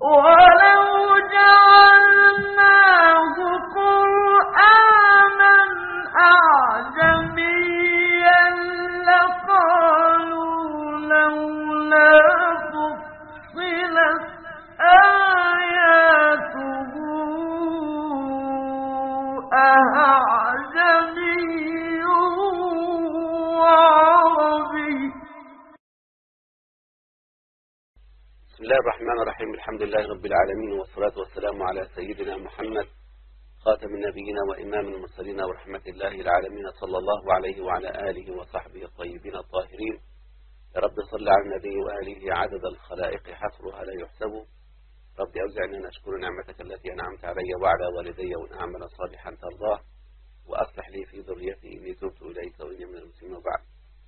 ولو جعلناه قرآنا أعجميا لقالوا لولا فصلت آياته أعجمي وعربي بسم الله الرحمن الرحيم الحمد لله رب العالمين والصلاة والسلام على سيدنا محمد خاتم النبيين وإمام المرسلين ورحمة الله العالمين صلى الله عليه وعلى آله وصحبه الطيبين الطاهرين يا رب صل على النبي وآله عدد الخلائق حصرها لا يحسب رب أوزعني أن أشكر نعمتك التي أنعمت علي وعلى والدي وأن أعمل صالحا ترضاه وأصلح لي في ذريتي إني تبت إليك وإني من المسلمين وبعد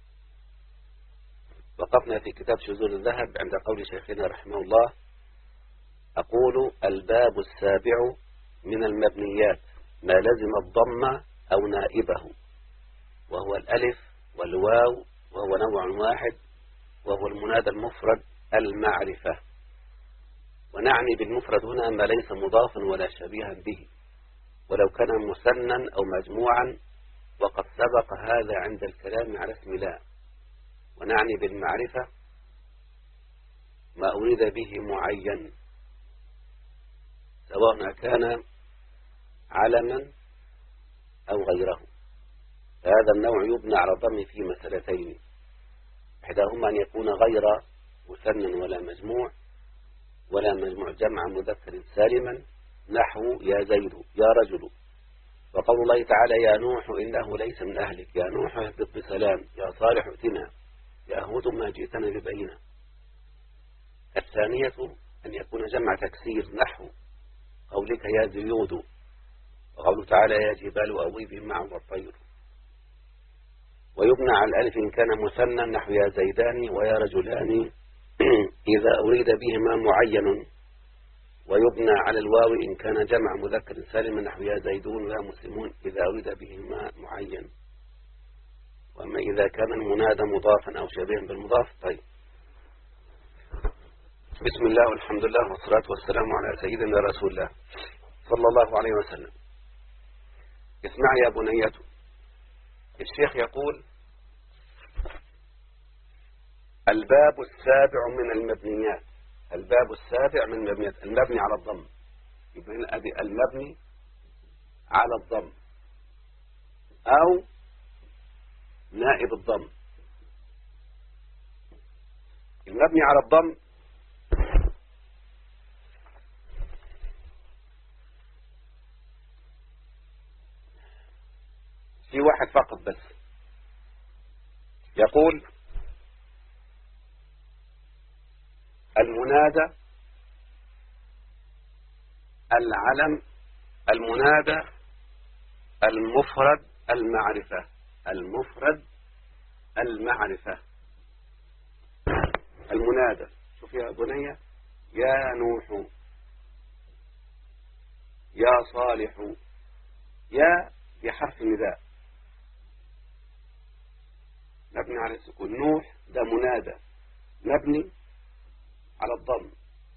وقفنا في كتاب شذور الذهب عند قول شيخنا رحمه الله أقول الباب السابع من المبنيات ما لزم الضم أو نائبه وهو الألف والواو وهو نوع واحد وهو المنادى المفرد المعرفة ونعني بالمفرد هنا ما ليس مضافا ولا شبيها به ولو كان مسنا أو مجموعا وقد سبق هذا عند الكلام على اسم لا ونعني بالمعرفة ما أريد به معين سواء كان علما أو غيره فهذا النوع يبنى على الضم في مسألتين إحداهما أن يكون غير مثنى ولا مجموع ولا مجموع جمع مذكر سالما نحو يا زيد يا رجل وقول الله تعالى يا نوح إنه ليس من أهلك يا نوح اهبط بسلام يا صالح ائتنا يا هود ما جئتنا ببينة الثانية أن يكون جمع تكسير نحو قولك يا زيود وقوله تعالى يا جبال أويب معه والطير ويبنى على الألف إن كان مثنى نحو يا زيدان ويا رجلان إذا أريد بهما معين ويبنى على الواو إن كان جمع مذكر سالم نحو يا زيدون ويا مسلمون إذا أريد بهما معين وأما إذا كان المنادى مضافا أو شبيها بالمضاف طيب بسم الله والحمد لله والصلاة والسلام على سيدنا رسول الله صلى الله عليه وسلم اسمع يا بنيته الشيخ يقول الباب السابع من المبنيات الباب السابع من المبنيات المبني على الضم يبقى هنا أدي المبني على الضم أو نائب الضم المبني على الضم في واحد فقط بس يقول المنادى العلم المنادى المفرد المعرفة المفرد المعرفة المنادى شوف يا بنية يا نوح يا صالح يا بحرف النداء مبني على السكون نوح ده منادى مبني على الضم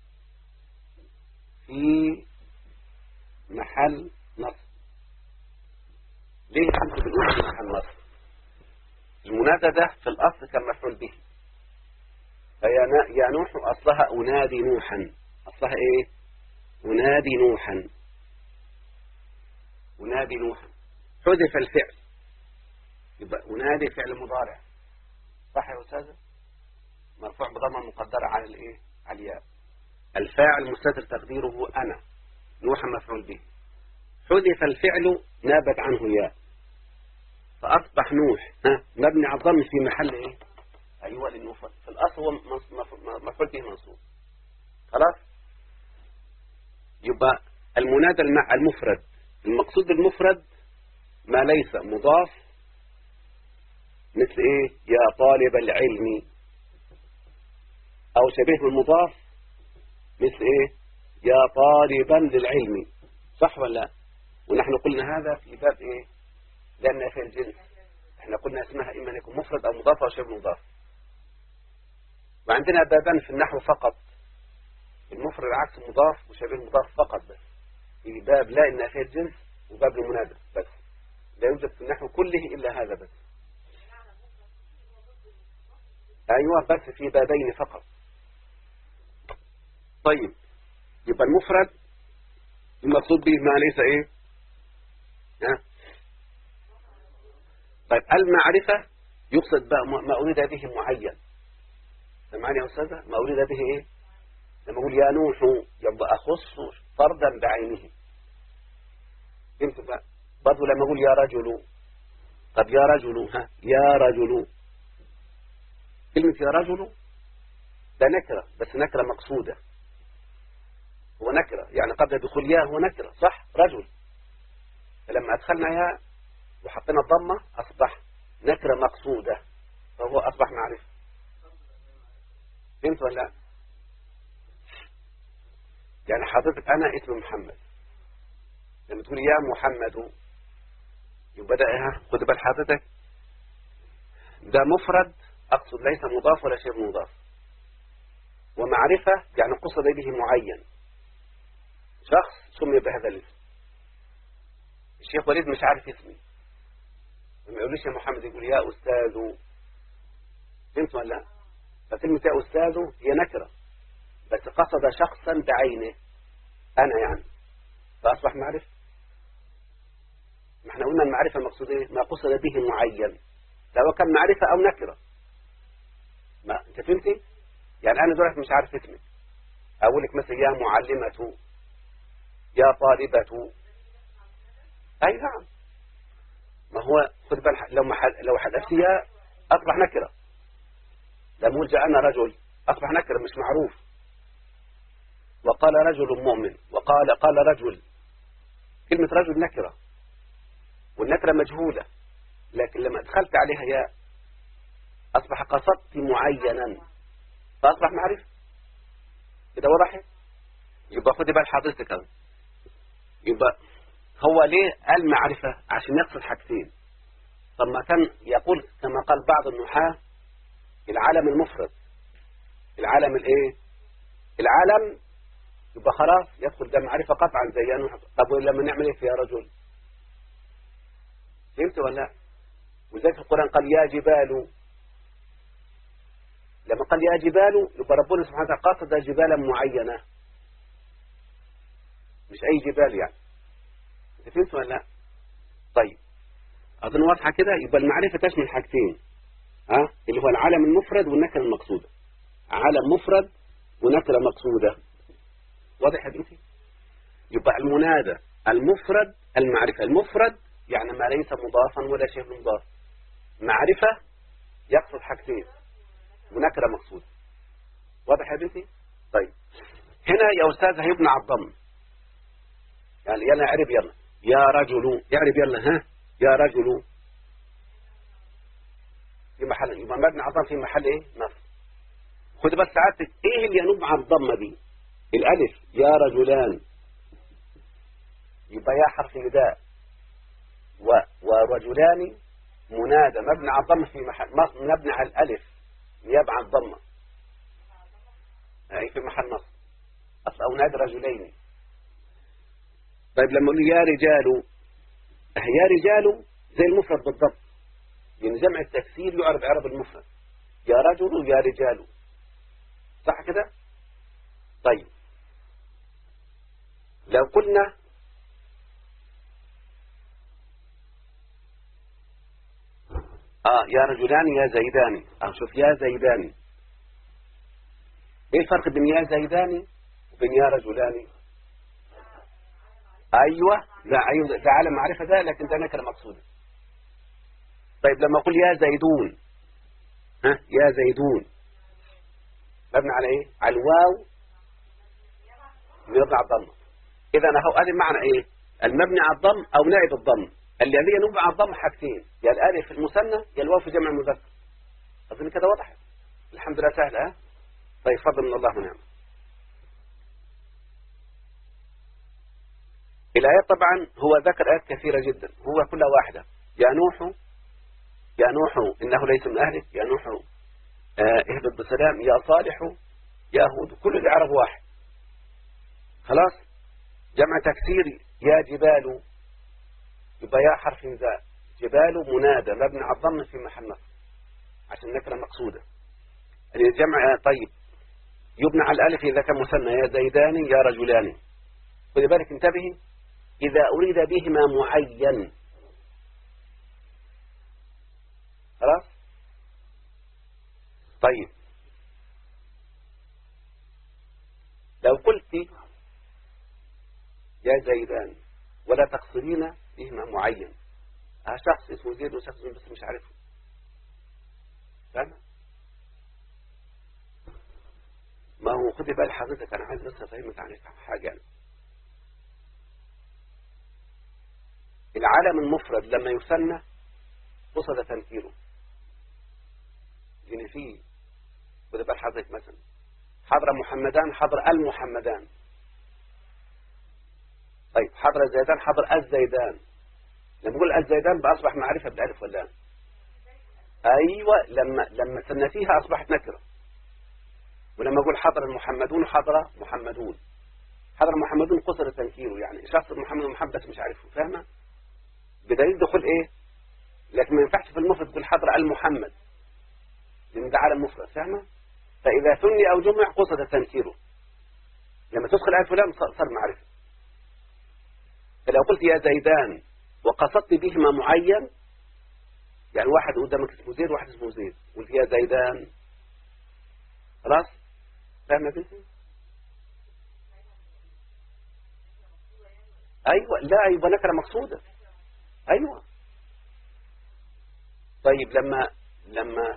في محل نصب ليه انت بنقول في محل نصب المنادى ده في الأصل كان مفعول به فيا يا نوح أصلها أنادي نوحا أصلها إيه أنادي نوحا أنادي نوحا حذف الفعل يبقى أنادي فعل مضارع صح يا أستاذ مرفوع بضمة مقدرة على الإيه على الياء الفاعل مستتر تقديره أنا نوحا مفعول به حذف الفعل نابت عنه ياء فأصبح نوح ها مبني على الضم في محل إيه أيوة لأنه في الأصل هو مفعول به منصوب خلاص يبقى المنادى المفرد المقصود بالمفرد ما ليس مضاف مثل إيه يا طالب العلم أو شبيه بالمضاف مثل إيه يا طالبا للعلم صح ولا لا ونحن قلنا هذا في باب إيه لأن في الجنس احنا قلنا اسمها إما يكون مفرد أو مضاف أو شبه مضاف وعندنا بابان في النحو فقط المفرد عكس المضاف وشبيه المضاف فقط بس في باب لا النافية الجنس وباب المنادى بس لا يوجد في النحو كله إلا هذا بس أيوة بس في بابين فقط طيب يبقى المفرد المقصود به ما ليس ايه ها طيب المعرفة يقصد بقى ما أريد به معين سمعني يا أستاذة ما أريد به ايه لما أقول يا نوح يبقى أخص فردا بعينه فهمت بقى برضه لما أقول يا رجل طب يا رجل ها يا رجل كلمة يا رجل ده نكرة بس نكرة مقصودة هو نكرة يعني قبل دخول يا هو نكرة صح رجل فلما أدخلنا يا وحطينا الضمة أصبح نكرة مقصودة فهو أصبح معرفة فهمت ولا لا يعني حضرتك أنا اسم محمد لما تقول يا محمد يبقى ده ايه خد بال حضرتك ده مفرد أقصد ليس مضاف ولا شيء مضاف ومعرفة يعني قصد به معين شخص سمي بهذا الاسم الشيخ وليد مش عارف اسمي لما يقوليش يا محمد يقول يا أستاذ فهمت ولا لا فكلمة يا أستاذ هي نكرة بس قصد شخصا بعينه أنا يعني فأصبح معرفة ما احنا قلنا المعرفة المقصود ايه ما قصد به معين سواء كان معرفة أو نكرة ما انت فهمتي يعني أنا دلوقتي مش عارف اسمك أقول لك مثلا يا معلمة يا طالبة أي نعم ما هو خد بالك لو ما لو حذفت يا أصبح نكرة لما قلت أنا رجل أصبح نكرة مش معروف وقال رجل مؤمن وقال قال رجل كلمة رجل نكرة والنكرة مجهولة لكن لما دخلت عليها يا أصبح قصدت معينا فأصبح معرفة كده وضحت يبقى خد بال حضرتك اهو يبقى هو ليه قال معرفة عشان يقصد حاجتين طب ما كان يقول كما قال بعض النحاة العالم المفرد العالم الايه العالم يبقى خلاص يدخل ده معرفة قطعا زي انه طب لما نعمل ايه يا رجل فهمت ولا لا وذلك القرآن قال يا جبال لما قال يا جبال يبقى ربنا سبحانه وتعالى قصد جبالا معينة مش أي جبال يعني انت فهمت ولا لا طيب أظن واضحة كده يبقى المعرفة تشمل حاجتين ها اللي هو العالم المفرد والنكرة المقصودة عالم مفرد ونكرة مقصودة واضح يا بنتي يبقى المنادى المفرد المعرفة المفرد يعني ما ليس مضافا ولا شيء مضاف معرفة يقصد حاجتين ونكرة مقصودة واضح يا بنتي طيب هنا يا أستاذ هيبنى على الضم يعني يلا اعرف يلا يا رجل اعرف يلا ها يا رجل في محل يبقى مبني على الضم في محل ايه نصب خد بس ساعتك ايه اللي ينوب عن الضمه دي الالف يا رجلان يبقى يا حرف نداء و ورجلان منادى مبني على الضم في محل مبني على الالف نيابه عن الضمه اي في محل نصب اصل او نادي رجلين طيب لما اقول يا رجال يا رجال زي المفرد بالضبط يعني جمع التكسير يعرف اعراب المفرد يا رجل يا رجال صح كده طيب لو قلنا اه يا رجلان يا زيدان او شوف يا زيدان ايه الفرق بين يا زيدان وبين يا رجلان ايوه لا ايوه ده عالم معرفه ده لكن ده نكره مقصوده طيب لما اقول يا زيدون ها يا زيدون مبني على ايه على الواو مبني على الضم اذا اهو ادي معنى ايه المبني على الضم او نائب الضم الذي ينوب على الضم حاجتين يا الالف في المثنى يا الواو في جمع المذكر اظن كده واضح الحمد لله سهل ها طيب فضل من الله ونعم الآيات طبعا هو ذكر آيات كثيرة جدا هو كلها واحدة يا نوح يا نوح إنه ليس من أهلك يا نوح آه اهبط بسلام يا صالح يا هود كل الإعراب واحد خلاص جمع تكسيري يا جبال يبقى يا حرف ذا جبال منادى مبني على الضم في محل نصب عشان نكره مقصودة الجمع طيب يبنى على الألف إذا كان مثنى يا زيدان يا رجلان خذي بالك انتبهي إذا أريد بهما معين خلاص طيب لو قلت يا زيدان ولا تقصرين بهما معين ها شخص اسمه زيد وشخص بس مش عارفه فاهم ما هو خدي بال حضرتك انا عايز بس افهمك عن حاجه يعني. العالم المفرد لما يثنى قصد تنكيره يعني فيه خدي بال حضرتك مثلا حضر محمدان حضر المحمدان طيب حضر الزيدان حضر الزيدان لما نقول الزيدان بأصبح معرفة بالألف ولا أيوة لما لما سنتيها أصبحت نكرة ولما أقول حضر المحمدون حضر محمدون حضر محمدون قصر تنكيره يعني شخص محمد محمد بس مش عارفه فاهمة بدليل دخول إيه لكن ما ينفعش في المفرد تقول حضر المحمد لأن ده عالم مفرد فاهمة فإذا ثني أو جمع قصد تنكيره لما تدخل آل فلان صار معرفة فلو قلت يا زيدان وقصدت بهما معين يعني واحد قدامك اسمه زيد وواحد اسمه زيد قلت يا زيدان خلاص فاهم يا بنتي ايوه لا يبقى نكره مقصوده ايوه طيب لما لما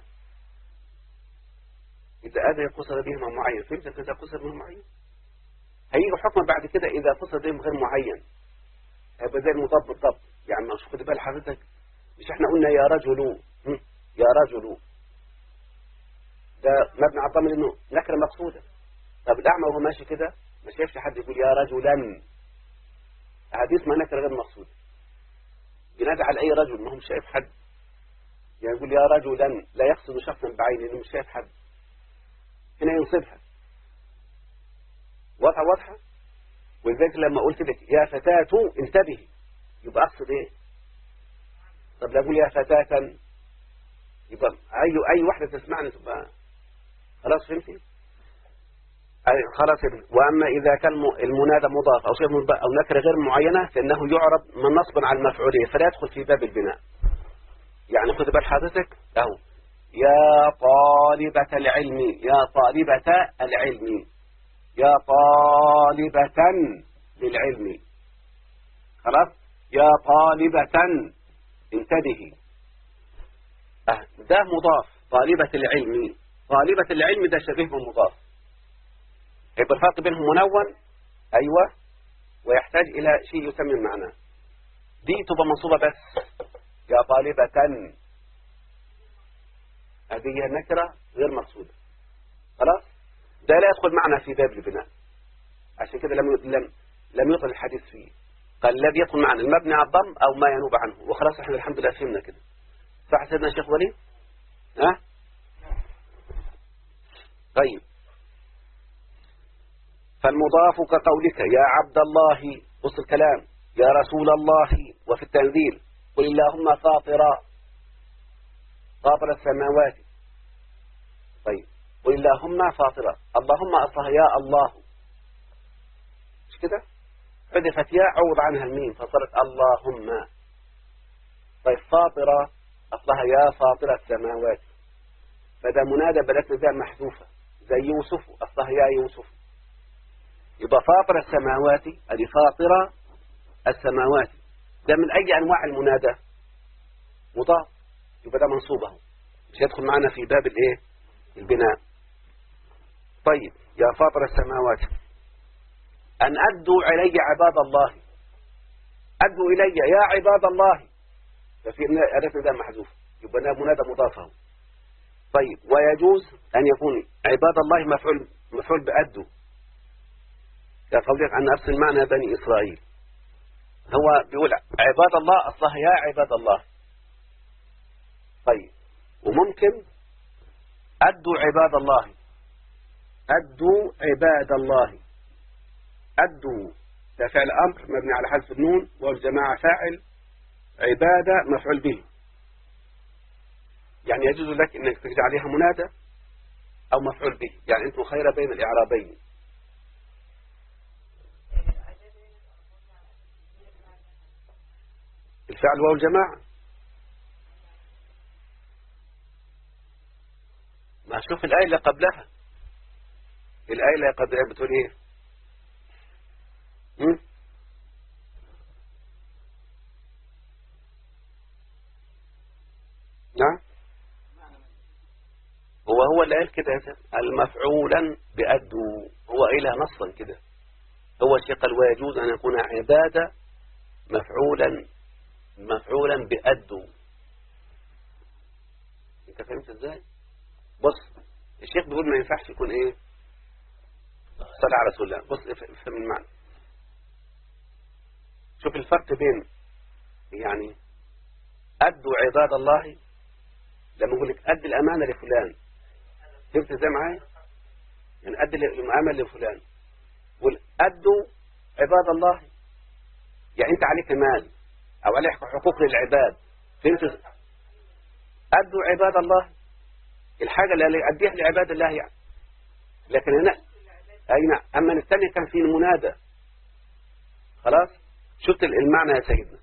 إذا هذا قصد بهما معين فهمت إذا قصد بهما معين هيجي حكم بعد كده إذا قصد بهم غير معين هيبقى زي المضاد بالضبط يعني مش خد بال حضرتك مش احنا قلنا يا رجل يا رجل ده مبني على الضمير انه نكره مقصوده طب الاعمى وهو ماشي كده ما شايفش حد يقول يا رجلا هذه اسمها نكره غير مقصوده بينادي على اي رجل ما هو مش شايف حد يعني يقول يا رجلا لا يقصد شخصا بعينه انه مش شايف حد هنا ينصبها واضحه واضحه ولذلك لما قلت لك يا فتاة انتبهي يبقى أقصد إيه طب لا أقول يا فتاة يبقى أي أي واحدة تسمعني تبقى خلاص فهمتي أي خلاص وأما إذا كان المنادى مضاف أو شيء أو نكرة غير معينة فإنه يعرب من نصب على المفعولية فلا يدخل في باب البناء يعني خذ بال حضرتك أهو يا طالبة العلم يا طالبة العلم يا طالبة للعلم خلاص يا طالبة انتبهي أه ده مضاف طالبة العلم طالبة العلم ده شبيه بمضاف يبقى الفرق بينهم منون أيوة ويحتاج إلى شيء يتمم معناه دي تبقى منصوبة بس يا طالبة هذه نكرة غير مقصودة خلاص ده لا يدخل معنا في باب البناء عشان كده لم لم لم يطل الحديث فيه قال الذي يدخل معنا المبني على الضم أو ما ينوب عنه وخلاص احنا الحمد لله فهمنا كده صح سيدنا الشيخ وليد ها طيب فالمضاف كقولك يا عبد الله وسط الكلام يا رسول الله وفي التنزيل قل اللهم فاطر فاطر السماوات طيب قل اللهم فاطرة اللهم أصلها يا الله مش كده حذفت يا عوض عنها الميم فصارت اللهم طيب فاطرة أصلها يا فاطر السماوات فده منادى بلدنا ده محذوفة زي يوسف أصلها يا يوسف يبقى فاطر السماوات أدي فاطرة السماوات ده من أي أنواع المنادى مضاف يبقى ده منصوبه مش يدخل معنا في باب الايه البناء طيب يا فاطر السماوات أن أدوا إلي عباد الله أدوا إلي يا عباد الله ففي أداة نداء محذوف يبقى منادى مضافه طيب ويجوز أن يكون عباد الله مفعول مفعول بأدوا كقولك أن أرسل معنا بني إسرائيل هو بيقول عباد الله أصلها يا عباد الله طيب وممكن أدوا عباد الله أدوا عباد الله أدوا ده فعل أمر مبني على حذف النون والجماعة فاعل عبادة مفعول به يعني يجوز لك أنك تجد عليها منادى أو مفعول به يعني أنت خير بين الإعرابين الفعل واو الجماعة ما شوف الآية اللي قبلها الآية اللي قبلها بتقول إيه م? نعم هو هو اللي قال كده المفعولا بأدوا هو قايلها نصا كده هو الشيء قال ويجوز أن يكون عبادة مفعولا مفعولا بأدوا انت فهمت ازاي بص الشيخ بيقول ما ينفعش يكون ايه صلى على رسول الله بص افهم المعنى شوف الفرق بين يعني أدوا عباد الله لما يقول لك أدي الأمانة لفلان فهمت ازاي معايا يعني أدي الأمانة لفلان قول أدوا عباد الله يعني أنت عليك مال أو عليك حقوق للعباد فهمت أدوا عباد الله الحاجة اللي أديها لعباد الله يعني لكن هنا أي نعم أما الثاني كان في المنادى خلاص شفت المعنى يا سيدنا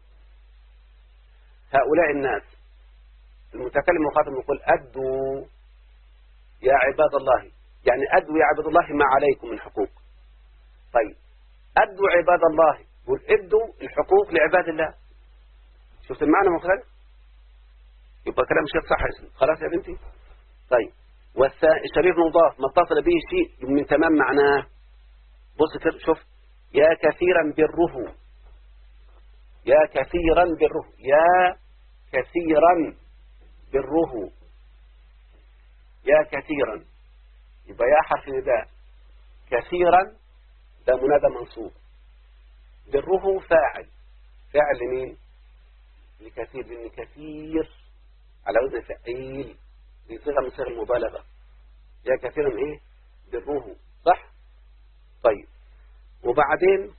هؤلاء الناس المتكلم مخاطب يقول أدوا يا عباد الله يعني أدوا يا عباد الله ما عليكم من حقوق طيب أدوا عباد الله قل ادوا الحقوق لعباد الله شفت المعنى مختلف يبقى كلام الشيخ صح اسمه خلاص يا بنتي طيب والشريف مضاف ما اتصل به شيء من تمام معناه بص كده شوف يا كثيرا بره يا كثيرا بره يا كثيرا بره يا كثيرا يبقى يا حرف نداء كثيرا ده منادى منصوب بره فاعل فاعل لمين لكثير لأن كثير على وزن فعيل دي صيغة من صيغ المبالغة يا كثيرا ايه بره صح طيب وبعدين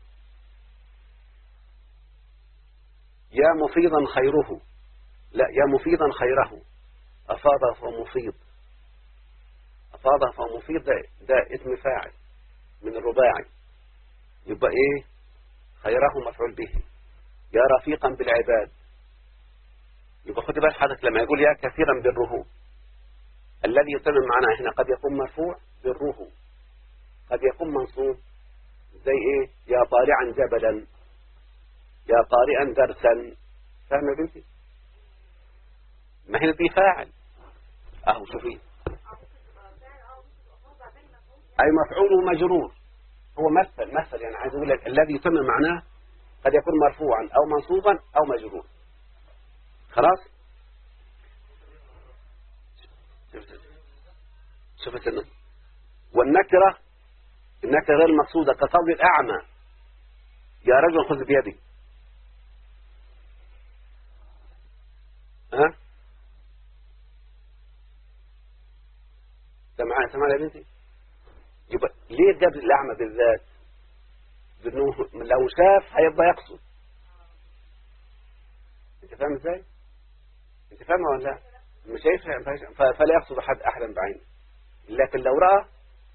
يا مفيضا خيره لا يا مفيضا خيره أفاض فمفيض أفاض فمفيض ده, ده اسم فاعل من الرباعي يبقى ايه خيره مفعول به يا رفيقا بالعباد يبقى خد بال حضرتك لما يقول يا كثيرا بره الذي يتمم معنا هنا قد يكون مرفوع بره قد يكون منصوب زي ايه يا طالعا جبلا يا قارئا درسا فاهم يا بنتي ما هي دي فاعل اهو شوفي اي مفعول مجرور هو مثل مثل يعني عايز اقول لك الذي يتم معناه قد يكون مرفوعا او منصوبا او مجرور خلاص شفت النص والنكرة النكرة غير المقصودة كقول الأعمى يا رجل خذ بيدي ها سمعها سمعها يا بنتي يبقى ليه جاب الأعمى بالذات لأنه لو شاف هيبقى يقصد انت فاهم ازاي انت فاهم ولا لا مش هيفهم فلا يقصد احد احدا بعينه لكن لو راى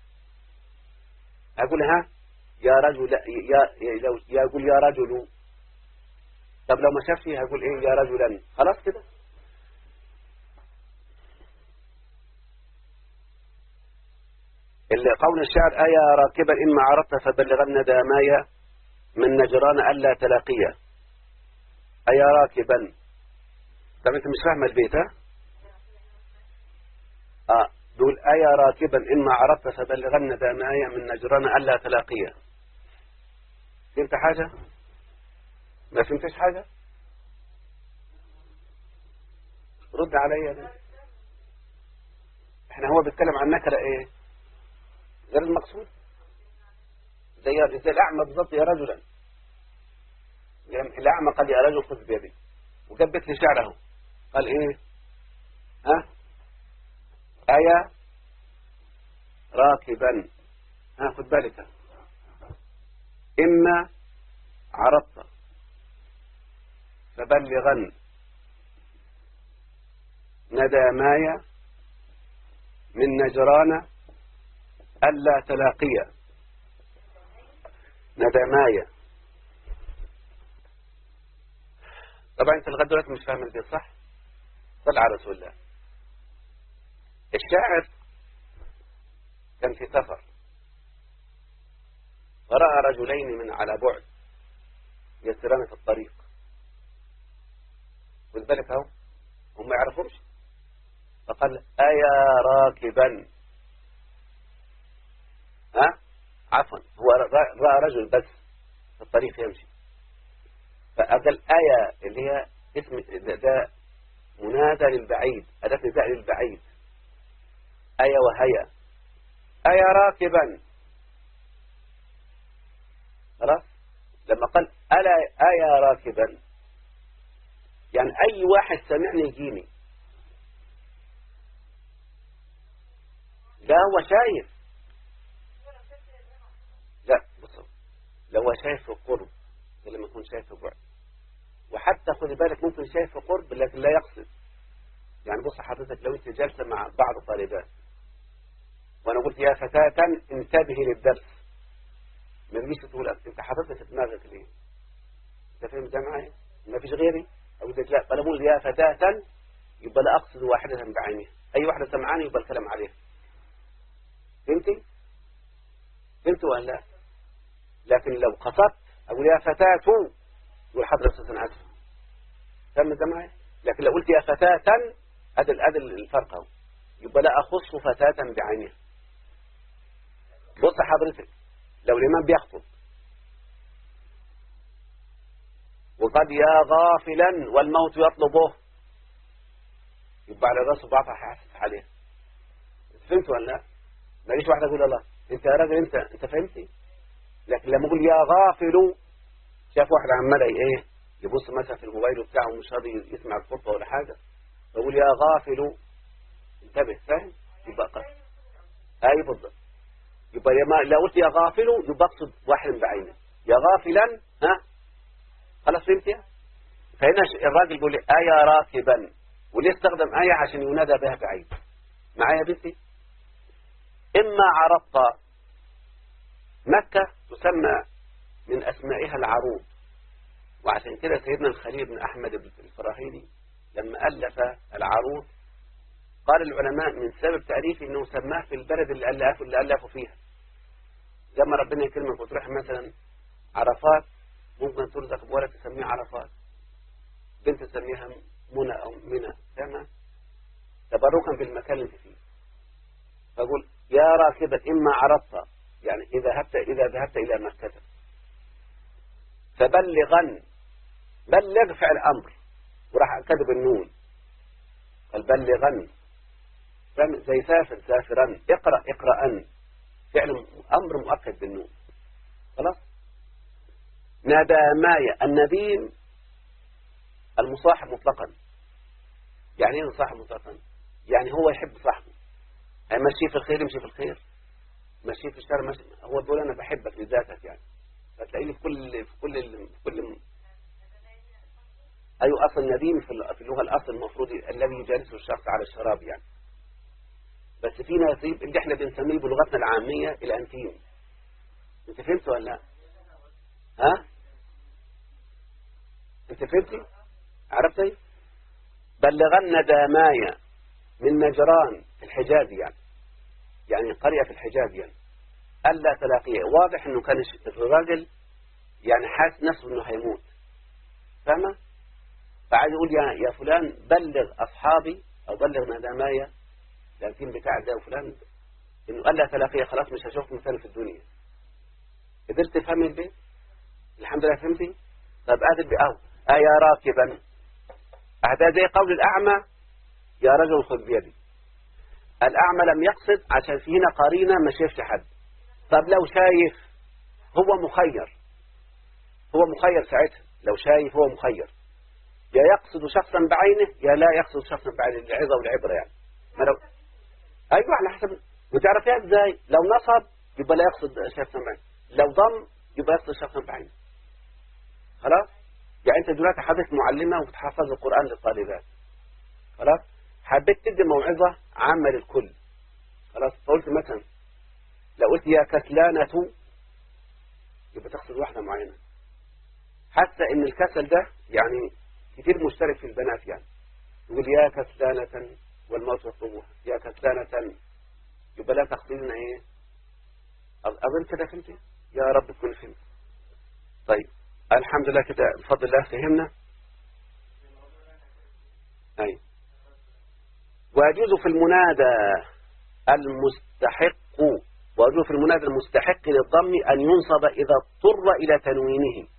اقول ها يا رجل يا لو يقول يا رجل طب لو ما شافش هقول ايه يا رجلا خلاص كده اللي قول الشعر أيا راكبا إما عرفت فبلغن دامايا من نجران ألا تلاقيا أيا راكبا طب أنت مش فاهم البيت ها آه دول أيا راكبا إما عرفت فبلغن دامايا من نجران ألا تلاقيا فهمت حاجة ما فهمتش حاجة رد عليا احنا هو بيتكلم عن نكرة ايه غير المقصود زي زي الأعمى بالضبط يا رجلا الأعمى قال يا رجل خذ بيدي وجبت لي شعره قال إيه ها آية راكبا ها خذ بالك إما عرضت فبلغن نداماي من نجران ألا تلاقيا نداماي طبعا انت لغايه دلوقتي مش فاهم البيت صح؟ صل على رسول الله الشاعر كان في سفر فرأى رجلين من على بعد يسيران في الطريق خد بالك اهو هم ما يعرفوش فقال أيا راكبا ها عفوا هو رأى رجل بس في الطريق يمشي فأدى الآية اللي هي اسم ده, ده منادى للبعيد أداة نداء للبعيد أيا وهيا أيا راكبا خلاص لما قال ألا أيا راكبا يعني أي واحد سمعني يجيني لا هو شايف لا بصوا لو هو شايف في قرب لما يكون شايف في بعد وحتى خذي بالك ممكن شايف في قرب لكن لا يقصد يعني بص حضرتك لو انت جالسه مع بعض الطالبات وانا قلت يا فتاة انتبهي للدرس ما تجيش تقول انت حاططها في دماغك ليه انت فاهم ده معايا ما فيش غيري او لا فانا بقول يا فتاة يبقى لا اقصد واحدة بعينها اي واحدة سمعاني يبقى الكلام عليها فهمتي فهمت ولا لا لكن لو قصدت اقول يا فتاة يقول حضرتك انا اسف فهم ده معايا لكن لو قلت يا فتاة ادي ادي الفرق اهو يبقى لا اخص فتاة بعينها بص حضرتك لو الامام بيخطب وقد يا غافلا والموت يطلبه يبقى على راسه بعضها هيحسس عليه فهمت ولا لا ما يجيش واحد يقول الله انت يا راجل انت انت فهمتي لكن لما اقول يا غافل شاف واحد عمال ايه يبص مثلا في الموبايل بتاعه مش راضي يسمع الخطبه ولا حاجه فيقول يا غافل انتبه فاهم يبقى قصد اي بالضبط يبقى يا ما لو قلت يا غافل يبقى اقصد واحد بعينه يا غافلا ها خلاص فهمت فهنا الراجل بيقول لي آية راكبا وليه استخدم آية عشان ينادى بها بعيد معايا بنتي إما عرضت مكة تسمى من أسمائها العروض وعشان كده سيدنا الخليل بن أحمد الفراهيدي لما ألف العروض قال العلماء من سبب تأليفه أنه سماه في البلد اللي ألفوا اللي ألفوا فيها لما ربنا يكلمك وتروح مثلا عرفات ممكن ترزق بولد تسميه عرفات بنت تسميها منى أو منى فاهمة تبركا بالمكان اللي فيه فأقول يا راكبة إما عرضت يعني إذا ذهبت إذا ذهبت إلى مكة فبلغن بلغ فعل أمر وراح كتب النون قال بلغن زي سافر سافرا اقرأ اقرأن فعل أمر مؤكد بالنون خلاص ندامايا النديم المصاحب مطلقا يعني ايه المصاحب مطلقا يعني هو يحب صاحبه ماشي في الخير يمشي في الخير ماشي في الشر ماشي هو بيقول انا بحبك لذاتك يعني فتلاقيني في كل في كل في كل ايوه اصل نديم في اللغه الاصل المفروض الذي يجالسه الشخص على الشراب يعني بس في نصيب اللي احنا بنسميه بلغتنا العاميه الانتيم انت فهمت ولا لا ها انت فهمتي عرفتي بلغن دامايا من نجران الحجاز يعني يعني قرية في الحجاز يعني ألا تلاقيه واضح أنه كان الراجل يعني حاس نفسه أنه هيموت فاهمة فعايز يقول يا, يا فلان بلغ أصحابي أو بلغ ندامايا لكن بتاع ده وفلان إنه ألا تلاقيه خلاص مش هشوف مثال في الدنيا قدرت تفهم البيت الحمد لله فهمتي طب قادر بأهو أيا راكبا هذا زي قول الأعمى يا رجل خذ بيدي الأعمى لم يقصد عشان في هنا قرينة ما شافش حد طب لو شايف هو مخير هو مخير ساعتها لو شايف هو مخير يا يقصد شخصا بعينه يا لا يقصد شخصا بعينه العظة والعبرة يعني ما لو أيوة على حسب وتعرفيها ازاي لو نصب يبقى لا يقصد شخصا بعينه لو ضم يبقى يقصد شخصا بعينه خلاص يعني انت دلوقتي حضرتك معلمة وبتحفظ القرآن للطالبات خلاص حبيت تدي موعظة عامة للكل خلاص فقلت مثلا لو قلت يا كسلانة يبقى تقصد واحدة معينة حتى ان الكسل ده يعني كتير مشترك في البنات يعني يقول يا كسلانة والموت يطلبها يا كسلانة يبقى لا تقصدنا ايه اظن كده فهمت يا رب تكون فهمت طيب الحمد لله كده بفضل الله فهمنا اي ويجوز في المنادى المستحق ويجوز في المنادى المستحق للضم أن ينصب إذا اضطر إلى تنوينه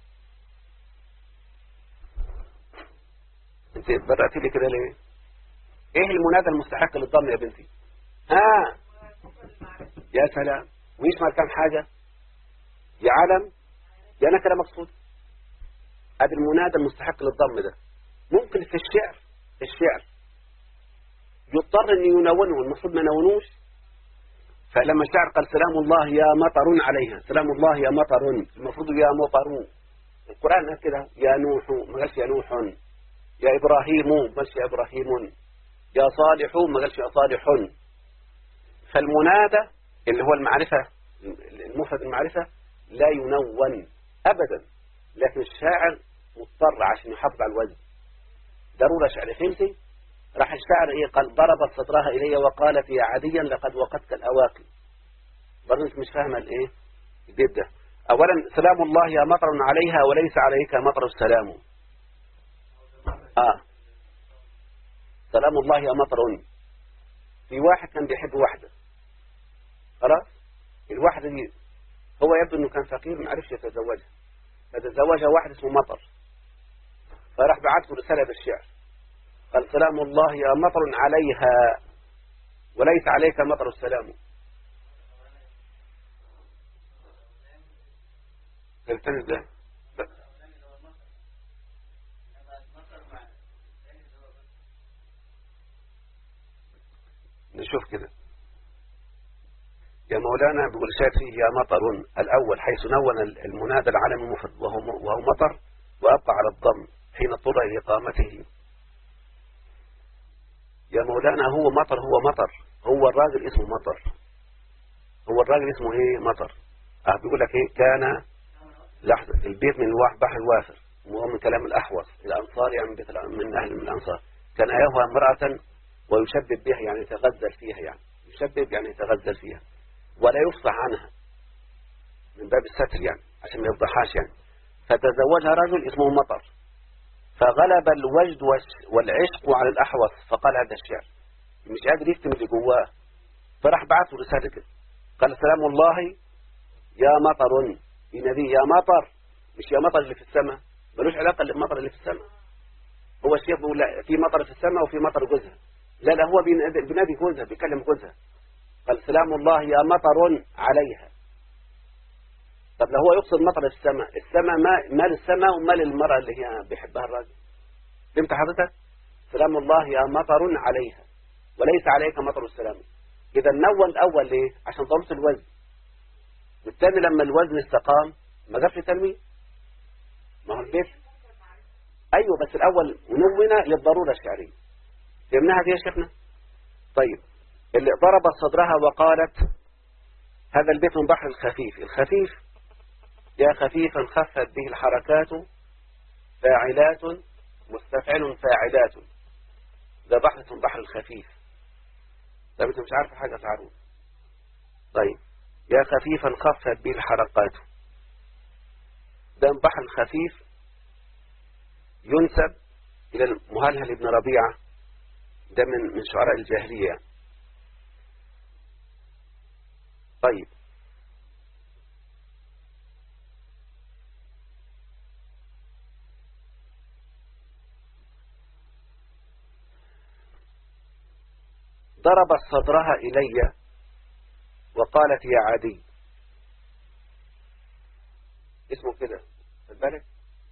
انت بدأت لي كده ليه ايه المنادى المستحق للضم يا بنتي ها يا سلام ويشمل كم حاجة يعلم يا أنا كده مقصود هذا المنادى المستحق للضم ده ممكن في الشعر في الشعر يضطر أن ينونه المفروض ما ينونوش فلما الشعر قال سلام الله يا مطر عليها سلام الله يا مطر المفروض يا مطر القرآن قال كده يا نوح ما قالش يا نوح يا إبراهيم ما قالش يا إبراهيم يا صالح ما قالش يا صالح فالمنادى اللي هو المعرفة المفرد المعرفة لا ينون أبدا لكن الشاعر مضطر عشان يحافظ على الوزن ضرورة شعر خمسي راح الشاعر ايه قال ضربت صدرها إلي وقالت يا عديا لقد وقتك الأواقي برضه انت مش فاهمة الايه البيت ده أولا سلام الله يا مطر عليها وليس عليك مطر السلام آه سلام الله يا مطر في واحد كان بيحب واحدة خلاص الواحدة دي هو يبدو انه كان فقير ما عرفش يتزوجها فتزوجها واحد اسمه مطر فراح بعت له رسالة بالشعر قال سلام الله يا مطر عليها وليس عليك مطر السلام التاني ده نشوف كده يا مولانا بيقول شاهد فيه يا مطر الأول حيث نون المنادى العالم المفرد وهو, وهو مطر وأبقى على الضم حين اضطر إلى إقامته يا مولانا هو مطر هو مطر هو الراجل اسمه مطر هو الراجل اسمه ايه مطر اه بيقول لك ايه كان لحظة البيت من بحر الوافر وهو من كلام الأحوص الأنصار يعني بيت من أهل من الأنصار كان يهوى امرأة ويشبب بها يعني يتغزل فيها يعني يشبب يعني يتغزل فيها ولا يفصح عنها من باب الستر يعني عشان ما يفضحهاش يعني فتزوجها رجل اسمه مطر فغلب الوجد والعشق على الأحوص فقال هذا الشعر مش قادر يكتم اللي جواه فراح بعثه رسالة كده قال سلام الله يا مطر ينادي يا مطر مش يا مطر اللي في السماء ملوش علاقة بالمطر اللي في السماء هو الشيخ بيقول لا في مطر في السماء وفي مطر جوزها لا لا هو بينادي جوزها بيكلم جوزها قال سلام الله يا مطر عليها طب لو هو يقصد مطر في السماء السماء ما مال السماء ومال المرأة اللي هي بيحبها الراجل فهمت حضرتك سلام الله يا مطر عليها وليس عليك مطر السلام إذا نون الأول ليه عشان ضبط الوزن والثاني لما الوزن استقام ما جابش تنوين ما هو البيت أيوه بس الأول نون للضرورة الشعرية فهمناها دي يا شيخنا طيب اللي ضربت صدرها وقالت هذا البيت من بحر الخفيف الخفيف يا خفيفا خفت به الحركات فاعلات مستفعل فاعلات ده بحر من بحر الخفيف طيب انت مش عارف حاجة تعرف طيب يا خفيفا خفت به الحركات ده من بحر الخفيف ينسب إلى المهلهل ابن ربيعة ده من من شعراء الجاهلية طيب ضربت صدرها إلي وقالت يا عدي اسمه كده بالك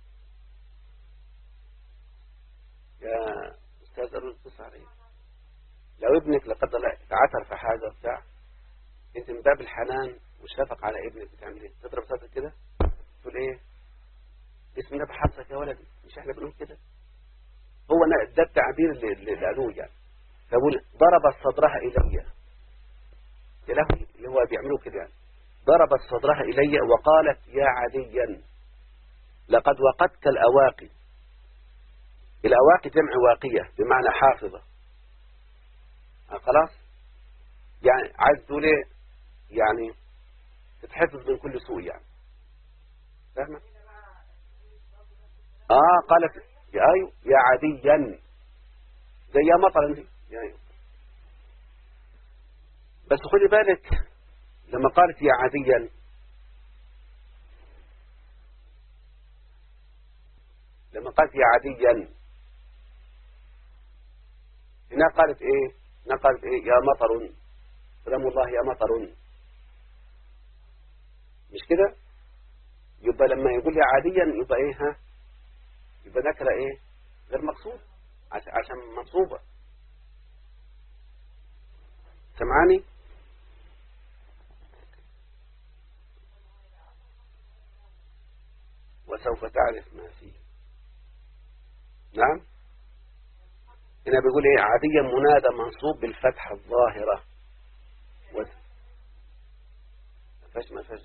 يا أستاذ أرون عليه لو ابنك لقد تعثر في حاجة بتاع انت من باب الحنان والشفق على ابنك بتعمل ايه تضرب صدرك كده ايه بسم الله بحظك يا ولدي مش احنا بنقول كده هو نا- ده التعبير اللي, اللي قالوه يعني فبقول ضربت صدرها إلي يا لهوي اللي هو بيعملوا كده يعني ضربت صدرها إلي وقالت يا عديا لقد وقدت الأواقي الأواقي جمع واقية بمعنى حافظة آه خلاص يعني عايز تقول ايه يعني تتحفظ من كل سوء يعني فاهمة اه قالت يا ايوه يا عديا زي يا مطر انت يا أيوه. بس خدي بالك لما قالت يا عديا لما قالت يا عديا هنا قالت ايه هنا قالت ايه يا مطر سلام الله يا مطر مش كده يبقى لما يقول لي عاديا يبقى ايه ها يبقى نكره ايه غير مقصود عش- عشان منصوبة سمعاني وسوف تعرف ما فيه نعم هنا بيقول ايه عاديا منادى منصوب بالفتحة الظاهرة و... ما فيش ما فيش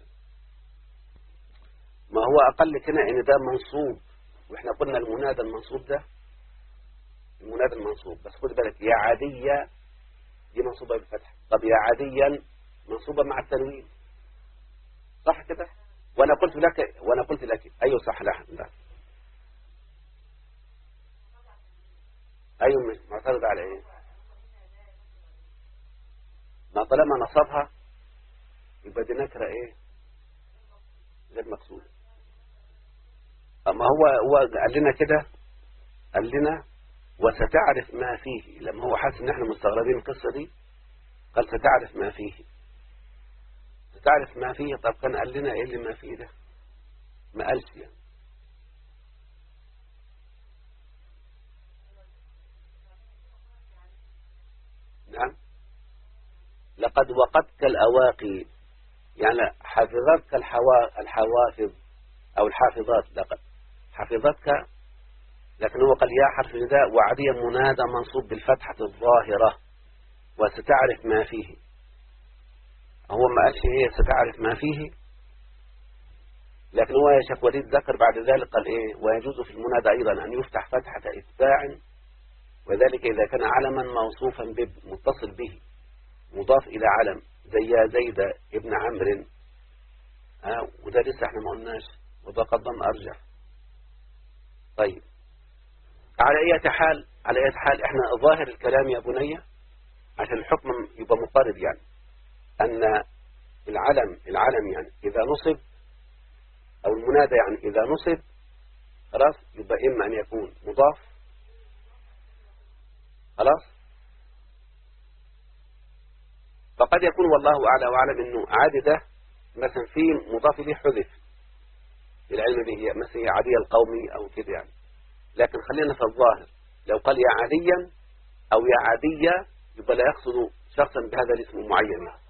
ما هو أقل كده إن ده منصوب وإحنا قلنا المنادى المنصوب ده المنادى المنصوب بس خد بالك يا عادية دي منصوبة بالفتح طب يا عاديا منصوبة مع التنوين صح كده وأنا قلت لك وأنا قلت لك أيوه صح لا لا أيوه مش معترض على إيه ما طالما نصبها يبقى دي نكرة إيه غير مقصود أما هو هو قال لنا كده قال لنا وستعرف ما فيه لما هو حاسس ان احنا مستغربين القصة دي قال ستعرف ما فيه ستعرف ما فيه طب كان قال لنا ايه اللي ما فيه ده ما قالش يعني نعم لقد وقدت الأواقي يعني حفظتك الحوا... الحوافظ أو الحافظات لقد حفظتك لكن هو قال يا حرف نداء وعديا منادى منصوب بالفتحة الظاهرة وستعرف ما فيه هو ما قالش ايه ستعرف ما فيه لكن هو يا شيخ وليد ذكر بعد ذلك قال ايه ويجوز في المنادى ايضا ان يفتح فتحة اتباع وذلك اذا كان علما موصوفا به متصل به مضاف الى علم زي يا زيد ابن عمرو آه وده لسه احنا ما قلناش وده قدم ارجح طيب على اي حال على اي حال احنا ظاهر الكلام يا بني عشان الحكم يبقى مقارب يعني ان العلم العلم يعني اذا نصب او المنادى يعني اذا نصب خلاص يبقى اما ان يكون مضاف خلاص فقد يكون والله اعلى واعلم انه عادي ده مثلا في مضاف اليه حذف العلم به مثلا عادية القومي او كده يعني لكن خلينا في الظاهر لو قال يا عاديا او يا عادية يبقى لا يقصد شخصا بهذا الاسم معين يعني.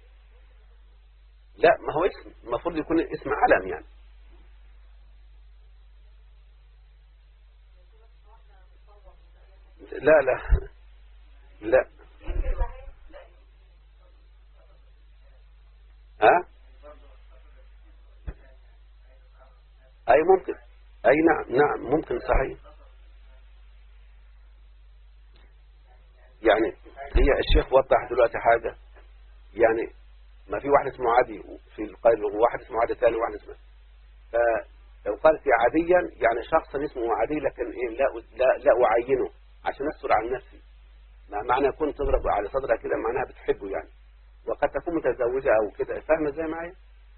لا ما هو اسم المفروض يكون اسم علم يعني لا لا لا ها اي ممكن اي نعم نعم ممكن صحيح يعني هي الشيخ وضح دلوقتي حاجة يعني ما في واحد اسمه عادي في القائل وواحد اسمه عادي ثاني وواحد اسمه فلو قالت يا عاديا يعني شخصا اسمه عادي لكن إيه لا لا لا أعينه عشان أستر عن نفسي ما معنى يكون تضرب على صدرها كده معناها بتحبه يعني وقد تكون متزوجة أو كده فاهمة ازاي معايا؟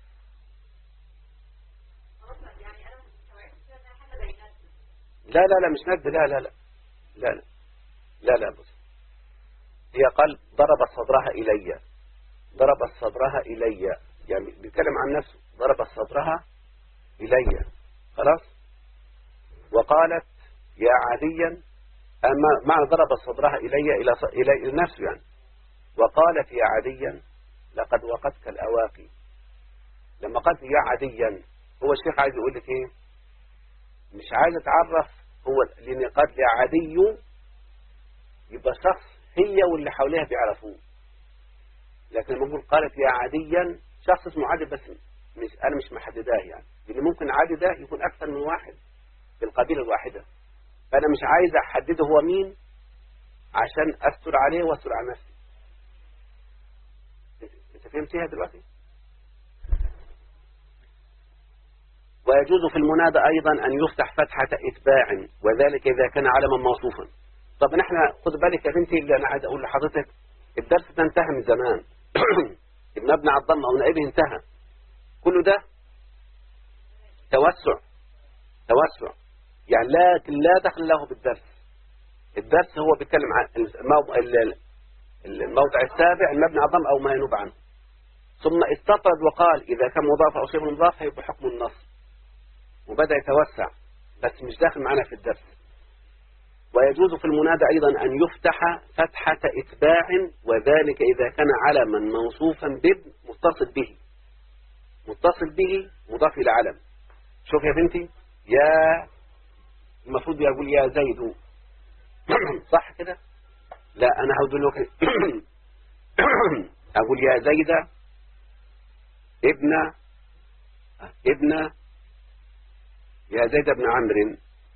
لا لا لا مش ند لا لا لا لا لا لا لا بص هي قال ضربت صدرها إلي ضربت صدرها إلي يعني بيتكلم عن نفسه ضربت صدرها إلي خلاص وقالت يا عاديا أما معنى ضربت صدرها إلي إلى ص... إلى إلى نفسه يعني وقالت يا عاديا لقد وقتك الأواقي لما قالت يا عاديا هو الشيخ عايز يقول لك ايه مش عايز اتعرف هو لان قد عادي يبقى شخص هي واللي حواليها بيعرفوه لكن لما نقول قالت يا عاديا شخص اسمه عادي بس مش انا مش محدداه يعني لان ممكن عادي ده يكون اكثر من واحد في القبيله الواحده فانا مش عايز احدده هو مين عشان استر عليه واستر على نفسي انت فهمتيها دلوقتي ويجوز في المنادى أيضا أن يفتح فتحة إتباع وذلك إذا كان علما موصوفا طب نحن خد بالك يا بنتي اللي أنا عايز أقول لحضرتك الدرس ده انتهى من زمان المبنى على الضم أو نائبه انتهى كل ده توسع توسع يعني لكن لا دخل له بالدرس الدرس هو بيتكلم عن الموضع السابع المبنى على الضم أو ما ينوب عنه ثم استطرد وقال إذا كان مضاف أو شبه مضاف هيبقى حكم النص وبدأ يتوسع بس مش داخل معنا في الدرس ويجوز في المنادى أيضا أن يفتح فتحة إتباع وذلك إذا كان علما موصوفا بابن متصل به متصل به مضاف إلى علم شوف يا بنتي يا المفروض يقول يا زيد صح كده لا أنا هقول لك أقول يا زيد ابن ابن يا زيد بن عمرو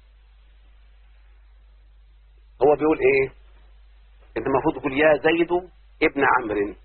هو بيقول ايه انت المفروض تقول يا زيد ابن عمرو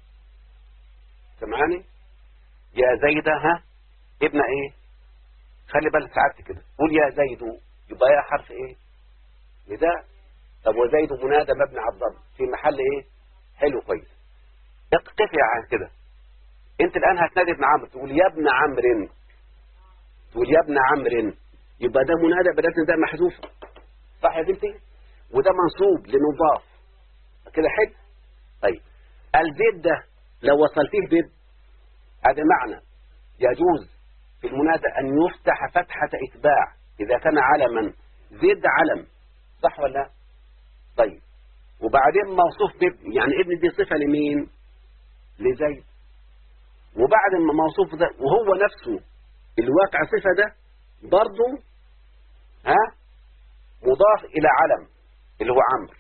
سمعاني يا زيد ها ابن ايه خلي بالك ساعات كده قول يا زيد يبقى يا حرف ايه نداء طب وزيد منادى مبني على الضم في محل ايه حلو كويس اقفي على كده انت الان هتنادي ابن عمرو تقول يا ابن عمرو تقول يا ابن عمرو يبقى ده منادى بدأت ده محذوف صح يا بنتي وده منصوب لنضاف كده حلو طيب الزيد ده لو وصلتيه بيد هذا معنى يجوز في المنادى أن يفتح فتحة إتباع إذا كان علما زيد علم صح ولا لا طيب وبعدين موصوف بابن يعني ابن دي صفة لمين لزيد وبعد ما موصوف ده وهو نفسه الواقع صفة ده برضه ها مضاف إلى علم اللي هو عمرو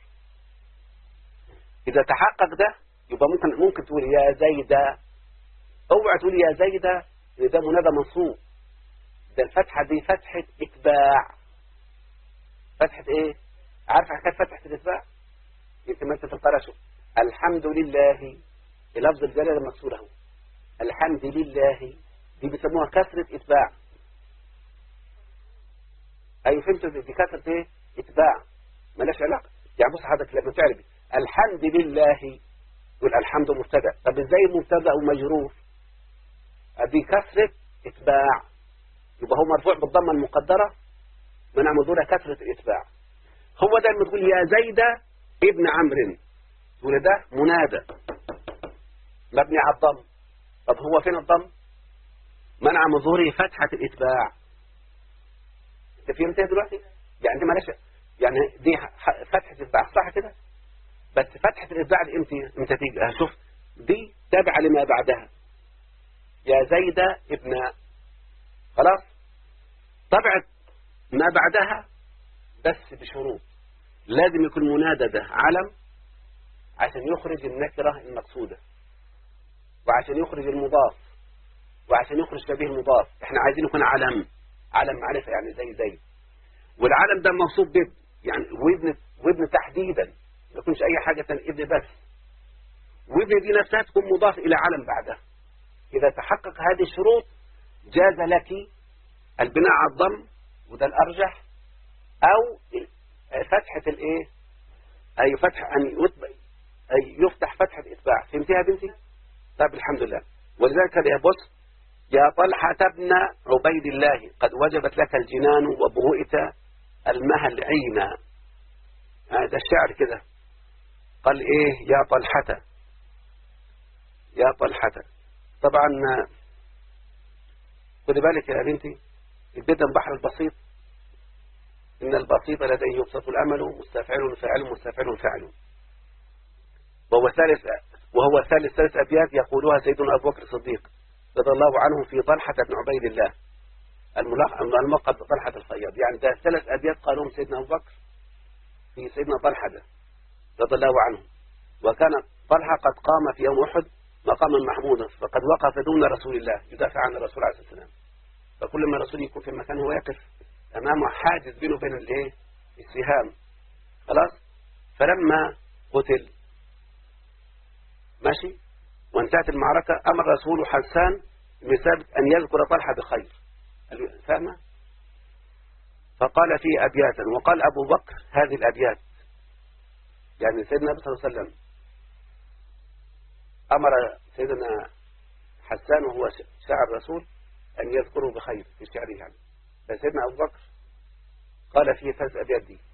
إذا تحقق ده يبقى ممكن ممكن تقول يا زيدة اوعى تقول يا زيدة ده منادى منصوب ده الفتحة دي فتحة إتباع فتحة إيه؟ عارف حكاية فتحة الإتباع؟ يمكن ما أنت في القرآن شوف الحمد لله لفظ الجلالة مكسورة اهو الحمد لله دي بيسموها كثرة إتباع أي فهمت دي كثرة إيه؟ إتباع ملاش علاقة يعني بص حضرتك لما تعرفي الحمد لله يقول الحمد مبتدا طب ازاي مبتدا ومجرور دي كثرة إتباع يبقى هو مرفوع بالضمة المقدرة من عمدورة كثرة الإتباع هو ده لما تقول يا زيدة ابن عمرو تقول ده منادى مبني على الضم طب هو فين الضم منع من ظهوره فتحة الإتباع انت فهمتها دلوقتي يعني دي معلش يعني دي فتحة الإتباع صح كده بس فتحة الإتباع دي امتى امتى تيجي شوف دي تابعة لما بعدها يا زيدة ابن خلاص طبعت ما بعدها بس بشروط لازم يكون منادى ده علم عشان يخرج النكرة المقصودة وعشان يخرج المضاف وعشان يخرج شبيه المضاف احنا عايزين يكون علم علم معرفة يعني زي زي والعلم ده منصوب بابن يعني وابن وابن تحديدا ما يكونش اي حاجة ابن بس وابن دي نفسها تكون مضاف الى علم بعدها اذا تحقق هذه الشروط جاز لك البناء على الضم وده الارجح او فتحة الايه اي فتح ان يتبع اي يفتح فتحة اتباع فهمتيها بنتي طيب الحمد لله ولذلك يا بص يا طلحة ابن عبيد الله قد وجبت لك الجنان وبرؤت المهل عينا هذا الشعر كده قال ايه يا طلحة يا طلحة طبعا خدي بالك يا بنتي البدن بحر البسيط إن البسيط لديه يبسط الأمل مستفعل فاعل مستفعل فاعل وهو ثالث وهو ثالث ثالث أبيات يقولها سيدنا أبو بكر الصديق رضي الله عنه في طلحة بن عبيد الله الملقب بطلحة الخياط يعني ده ثلاث أبيات قالهم سيدنا أبو بكر في سيدنا طلحة ده رضي الله عنه وكان طلحة قد قام في يوم أحد مقاما محمودا فقد وقف دون رسول الله يدافع عن الرسول عليه الصلاة والسلام فكل ما الرسول يكون في مكان هو يقف أمامه حاجز بينه وبين الايه السهام خلاص فلما قتل ماشي وانتهت المعركة أمر رسول حسان بن ثابت أن يذكر طلحة بخير فاهمة فقال فيه أبياتا وقال أبو بكر هذه الأبيات يعني سيدنا النبي صلى الله عليه وسلم أمر سيدنا حسان وهو شاعر الرسول أن يذكره بخير في شعره يعني فسيدنا أبو بكر قال فيه ثلاث أبيات دي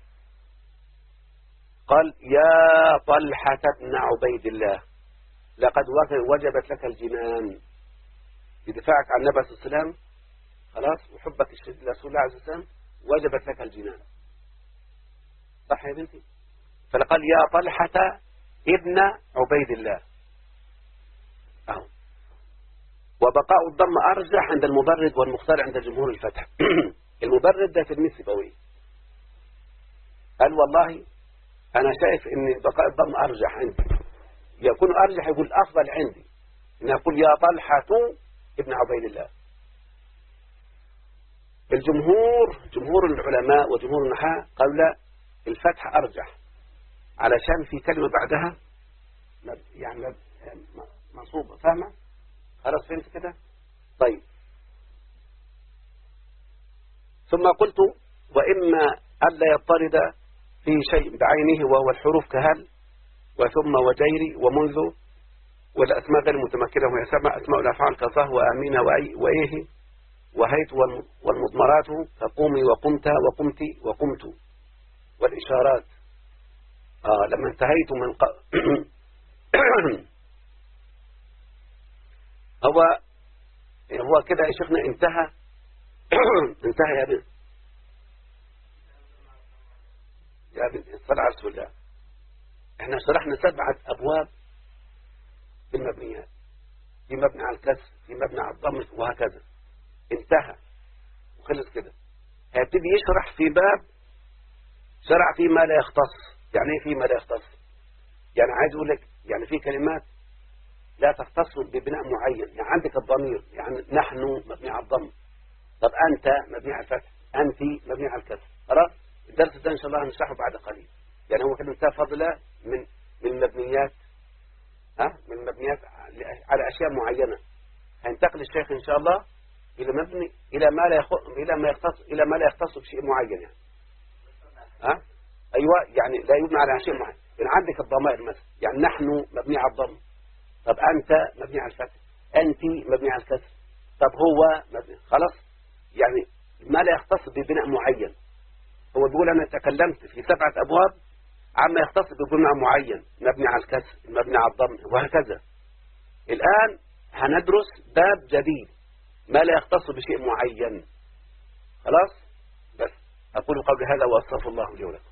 قال يا طلحة بن عبيد الله لقد وجبت لك الجنان بدفاعك عن النبي صلى الله عليه وسلم خلاص وحبك لرسول الله عليه وسلم وجبت لك الجنان صح يا بنتي فلقال يا طلحة ابن عبيد الله أهو وبقاء الضم أرجح عند المبرد والمختار عند جمهور الفتح المبرد ده تلميذ سيبويه قال والله أنا شايف أن بقاء الضم أرجح عندي يكون أرجح يقول أفضل عندي أن أقول يا طلحة ابن عبيد الله الجمهور جمهور العلماء وجمهور النحاة قالوا لا الفتح أرجح علشان في كلمة بعدها يعني منصوبة فاهمة خلاص فهمت كده طيب ثم قلت وإما ألا يضطرد في شيء بعينه وهو الحروف كهل وثم وجيري ومنذ والأسماء غير متمكنة وهي سبع أسماء الأفعال كصه وآمين وأي وإيه وهيت والمضمرات كقومي وقمت وقمت وقمت والإشارات آه لما انتهيت من ق... هو هو كده يا شيخنا انتهى انتهى يا بنت يا بنت صلى على رسول الله احنا شرحنا سبعة أبواب في المبنيات في مبنى على الكسر في مبنى على الضم وهكذا انتهى وخلص كده هيبتدي يشرح في باب شرع فيه ما لا يختص يعني ايه فيه ما لا يختص يعني عايز اقول لك يعني في كلمات لا تختص ببناء معين يعني عندك الضمير يعني نحن مبني على الضم طب أنت مبني على الفتح أنت مبني على الكسر خلاص الدرس ده إن شاء الله هنشرحه بعد قليل يعني هو كلمة فضلة من من المبنيات ها من المبنيات على أشياء معينة هينتقل الشيخ إن شاء الله إلى مبني إلى ما لا يخ... إلى ما يختص إلى ما لا يختص بشيء معين يعني ها أيوة يعني لا يبنى على شيء معين يعني عندك الضمائر مثلا يعني نحن مبني على الضم طب أنت مبني على الفتح أنت مبني على الكسر طب هو مبني خلاص يعني ما لا يختص ببناء معين هو بيقول أنا تكلمت في سبعة أبواب عما يختص ببناء معين مبني على الكسر مبني على الضم وهكذا الآن هندرس باب جديد ما لا يختص بشيء معين خلاص بس أقول قولي هذا وأستغفر الله لي ولكم